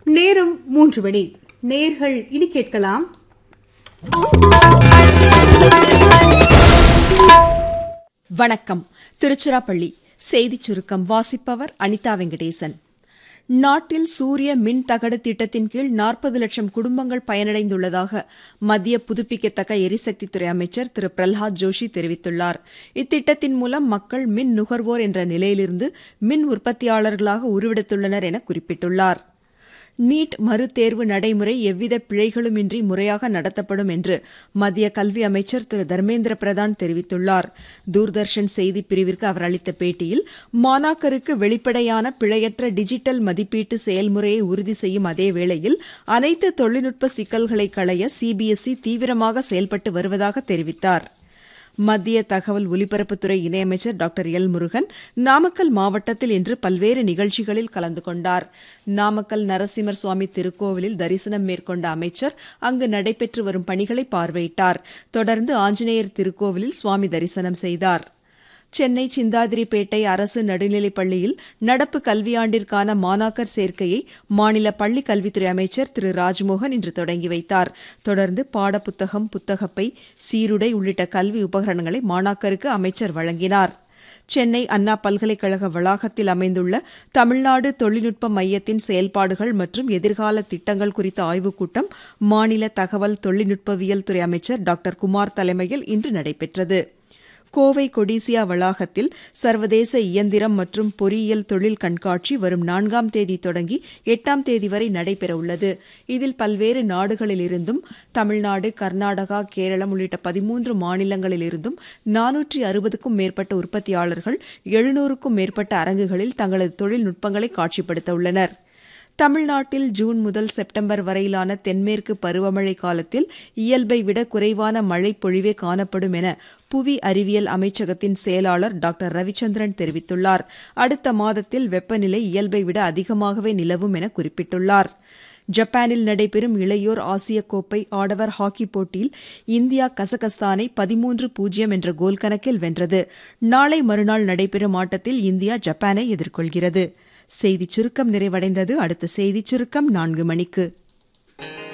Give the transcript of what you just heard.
நேரம் மூன்று மணி நேர்கள் இனி கேட்கலாம் வணக்கம் திருச்சிராப்பள்ளி செய்திச் சுருக்கம் வாசிப்பவர் அனிதா வெங்கடேசன் நாட்டில் சூரிய மின் தகடு திட்டத்தின் கீழ் நாற்பது லட்சம் குடும்பங்கள் பயனடைந்துள்ளதாக மத்திய புதுப்பிக்கத்தக்க எரிசக்தித்துறை அமைச்சர் திரு பிரல்ஹாத் ஜோஷி தெரிவித்துள்ளார் இத்திட்டத்தின் மூலம் மக்கள் மின் நுகர்வோர் என்ற நிலையிலிருந்து மின் உற்பத்தியாளர்களாக உருவெடுத்துள்ளனர் என குறிப்பிட்டுள்ளார் நீட் மறுதேர்வு நடைமுறை எவ்வித பிழைகளுமின்றி முறையாக நடத்தப்படும் என்று மத்திய கல்வி அமைச்சர் திரு தர்மேந்திர பிரதான் தெரிவித்துள்ளார் தூர்தர்ஷன் செய்திப் பிரிவிற்கு அவர் அளித்த பேட்டியில் மாணாக்கருக்கு வெளிப்படையான பிழையற்ற டிஜிட்டல் மதிப்பீட்டு செயல்முறையை உறுதி செய்யும் அதே வேளையில் அனைத்து தொழில்நுட்ப சிக்கல்களை களைய சிபிஎஸ்இ தீவிரமாக செயல்பட்டு வருவதாக தெரிவித்தார் மத்திய தகவல் ஒலிபரப்புத்துறை இணையமைச்சர் டாக்டர் எல் முருகன் நாமக்கல் மாவட்டத்தில் இன்று பல்வேறு நிகழ்ச்சிகளில் கலந்து கொண்டார் நாமக்கல் நரசிம்மர் சுவாமி திருக்கோவிலில் தரிசனம் மேற்கொண்ட அமைச்சர் அங்கு நடைபெற்று வரும் பணிகளை பார்வையிட்டார் தொடர்ந்து ஆஞ்சநேயர் திருக்கோவிலில் சுவாமி தரிசனம் செய்தார் சென்னை சிந்தாதிரிப்பேட்டை அரசு நடுநிலைப் பள்ளியில் நடப்பு கல்வியாண்டிற்கான மாணாக்கர் சேர்க்கையை மாநில பள்ளிக் கல்வித்துறை அமைச்சர் திரு ராஜ்மோகன் இன்று தொடங்கி வைத்தார் தொடர்ந்து பாடப்புத்தகம் புத்தகப்பை சீருடை உள்ளிட்ட கல்வி உபகரணங்களை மாணாக்கருக்கு அமைச்சர் வழங்கினார் சென்னை அண்ணா பல்கலைக்கழக வளாகத்தில் அமைந்துள்ள தமிழ்நாடு தொழில்நுட்ப மையத்தின் செயல்பாடுகள் மற்றும் எதிர்கால திட்டங்கள் குறித்த ஆய்வுக் கூட்டம் மாநில தகவல் தொழில்நுட்பவியல் துறை அமைச்சர் டாக்டர் குமார் தலைமையில் இன்று நடைபெற்றது கோவை கொடிசியா வளாகத்தில் சர்வதேச இயந்திரம் மற்றும் பொறியியல் தொழில் கண்காட்சி வரும் நான்காம் தேதி தொடங்கி எட்டாம் தேதி வரை நடைபெறவுள்ளது இதில் பல்வேறு நாடுகளிலிருந்தும் தமிழ்நாடு கர்நாடகா கேரளம் உள்ளிட்ட பதிமூன்று மாநிலங்களிலிருந்தும் நானூற்றி அறுபதுக்கும் மேற்பட்ட உற்பத்தியாளர்கள் எழுநூறுக்கும் மேற்பட்ட அரங்குகளில் தங்களது தொழில்நுட்பங்களை காட்சிப்படுத்த உள்ளனா் தமிழ்நாட்டில் ஜூன் முதல் செப்டம்பர் வரையிலான தென்மேற்கு பருவமழை காலத்தில் இயல்பை விட குறைவான மழை பொழிவே காணப்படும் என புவி அறிவியல் அமைச்சகத்தின் செயலாளர் டாக்டர் ரவிச்சந்திரன் தெரிவித்துள்ளார் அடுத்த மாதத்தில் வெப்பநிலை இயல்பை விட அதிகமாகவே நிலவும் என குறிப்பிட்டுள்ளார் ஜப்பானில் நடைபெறும் இளையோர் ஆசிய கோப்பை ஆடவர் ஹாக்கி போட்டியில் இந்தியா கசகஸ்தானை பதிமூன்று பூஜ்ஜியம் என்ற கோல் கணக்கில் வென்றது நாளை மறுநாள் நடைபெறும் ஆட்டத்தில் இந்தியா ஜப்பானை எதிர்கொள்கிறது செய்திச் சுருக்கம் நிறைவடைந்தது அடுத்த செய்திச் சுருக்கம் நான்கு மணிக்கு